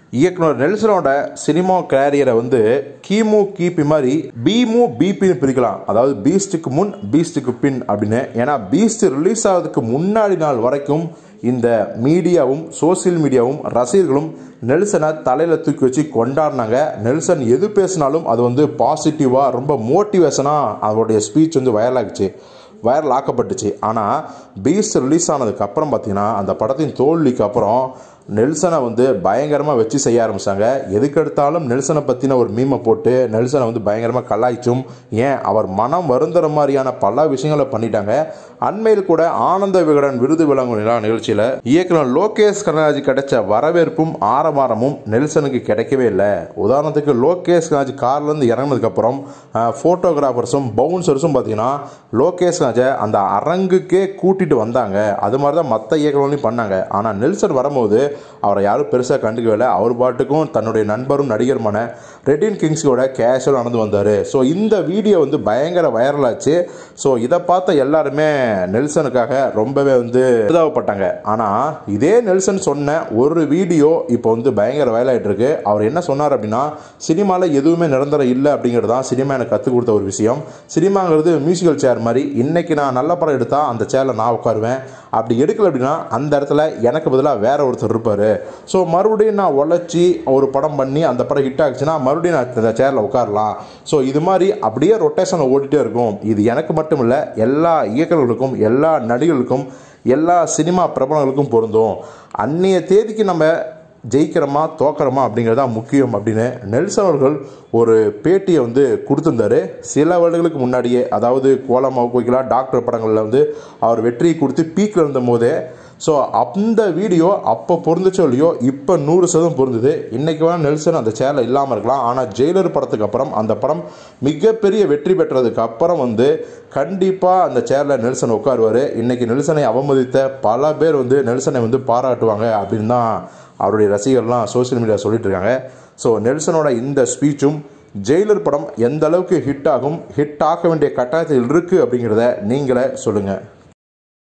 இயக்குனர் நெல்சனோட சினிமா கேரியரை வந்து கிமு கிபி மாதிரி பிமு பிபின்னு பிரிக்கலாம் அதாவது பீஸ்டுக்கு முன் பீஸ்டுக்கு பின் அப்படின்னு ஏன்னா பீஸ்ட் ரிலீஸ் ஆகிறதுக்கு முன்னாடி நாள் வரைக்கும் இந்த மீடியாவும் சோசியல் மீடியாவும் ரசிகர்களும் நெல்சனை தலையில் தூக்கி வச்சு கொண்டாடினாங்க நெல்சன் எது பேசினாலும் அது வந்து பாசிட்டிவாக ரொம்ப மோட்டிவேஷனாக அவருடைய ஸ்பீச் வந்து வைரல் ஆகிச்சு வைரல் ஆக்கப்பட்டுச்சு ஆனால் பீஸ்ட் ரிலீஸ் ஆனதுக்கு அப்புறம் பார்த்தீங்கன்னா அந்த படத்தின் தோல்விக்கு அப்புறம் நெல்சனை வந்து பயங்கரமாக வச்சு செய்ய ஆரம்பித்தாங்க எதுக்கெடுத்தாலும் நெல்சனை பற்றின ஒரு மீமை போட்டு நெல்சனை வந்து பயங்கரமாக கலாய்ச்சும் ஏன் அவர் மனம் வருந்துற மாதிரியான பல விஷயங்களை பண்ணிட்டாங்க அண்மையில் கூட ஆனந்த விகடன் விருது வழங்கும் நிலா நிகழ்ச்சியில் இயக்குனர் லோகேஷ் கனராஜ் கிடைச்ச வரவேற்பும் ஆரவாரமும் நெல்சனுக்கு கிடைக்கவே இல்லை உதாரணத்துக்கு லோகேஷ் கனராஜ் கார்லேருந்து இறங்கினதுக்கப்புறம் ஃபோட்டோகிராஃபர்ஸும் பவுன்சர்ஸும் பார்த்தீங்கன்னா லோகேஷ் கனராஜை அந்த அரங்குக்கே கூட்டிட்டு வந்தாங்க அது மாதிரி தான் மற்ற இயக்குநர்களையும் பண்ணாங்க ஆனால் நெல்சன் வரும்போது அவரை யாரும் பெருசாக கண்டுக்கவே இல்லை அவர் பாட்டுக்கும் தன்னுடைய நண்பரும் நடிகருமான ரெட்டின் கிங்ஸோட கேஷுவல் நடந்து வந்தார் ஸோ இந்த வீடியோ வந்து பயங்கர வைரல் ஆச்சு ஸோ இதை பார்த்த எல்லாருமே நெல்சனுக்காக ரொம்பவே வந்து இதாகப்பட்டாங்க ஆனால் இதே நெல்சன் சொன்ன ஒரு வீடியோ இப்போ வந்து பயங்கர வைரல் ஆகிட்டு இருக்கு அவர் என்ன சொன்னார் அப்படின்னா சினிமாவில் எதுவுமே நிரந்தரம் இல்லை அப்படிங்கிறது தான் சினிமா எனக்கு கற்றுக் கொடுத்த ஒரு விஷயம் சினிமாங்கிறது மியூசிக்கல் சேர் மாதிரி இன்னைக்கு நான் நல்ல படம் எடுத்தால் அந்த சேரில் நான் உட்காருவேன் அப்படி எடுக்கல அப்படின்னா அந்த இடத்துல எனக்கு பதிலாக வேற ஒருத்தர் இருப்பார் ஸோ மறுபடியும் நான் உழைச்சி ஒரு படம் பண்ணி அந்த படம் ஹிட் ஆச்சுன்னா மறுபடியும் நான் இந்த சேரில் உட்காரலாம் ஸோ இது மாதிரி அப்படியே ரொட்டேஷன் ஓடிட்டே இருக்கும் இது எனக்கு மட்டும் இல்லை எல்லா இயக்குநர்களுக்கும் எல்லா நடிகர்களுக்கும் எல்லா சினிமா பிரபலங்களுக்கும் பொருந்தும் அன்னைய தேதிக்கு நம்ம ஜெயிக்கிறோமா தோக்கிறோமா அப்படிங்கிறது தான் முக்கியம் அப்படின்னு நெல்சன் அவர்கள் ஒரு பேட்டியை வந்து கொடுத்துருந்தாரு சில வருடங்களுக்கு முன்னாடியே அதாவது கோலமாவு கோகிலா டாக்டர் படங்களில் வந்து அவர் வெற்றியை கொடுத்து பீக்கில் இருந்த போதே ஸோ அந்த வீடியோ அப்போ பொருந்துச்சோ இல்லையோ இப்போ நூறு சதவீதம் பொருந்தது இன்றைக்கி வேணால் நெல்சன் அந்த சேரில் இல்லாமல் இருக்கலாம் ஆனால் ஜெயிலர் படத்துக்கு அப்புறம் அந்த படம் மிகப்பெரிய வெற்றி பெற்றதுக்கு அப்புறம் வந்து கண்டிப்பாக அந்த சேரில் நெல்சன் உட்காருவார் இன்றைக்கி நெல்சனை அவமதித்த பல பேர் வந்து நெல்சனை வந்து பாராட்டுவாங்க அப்படின்னு தான் அவருடைய ரசிகர்லாம் சோஷியல் மீடியா சொல்லிட்டு இருக்காங்க ஸோ நெல்சனோட இந்த ஸ்பீச்சும் ஜெயிலர் படம் எந்த அளவுக்கு ஹிட் ஆகும் ஹிட் ஆக வேண்டிய கட்டாயத்தில் இருக்குது அப்படிங்கிறத நீங்களே சொல்லுங்கள்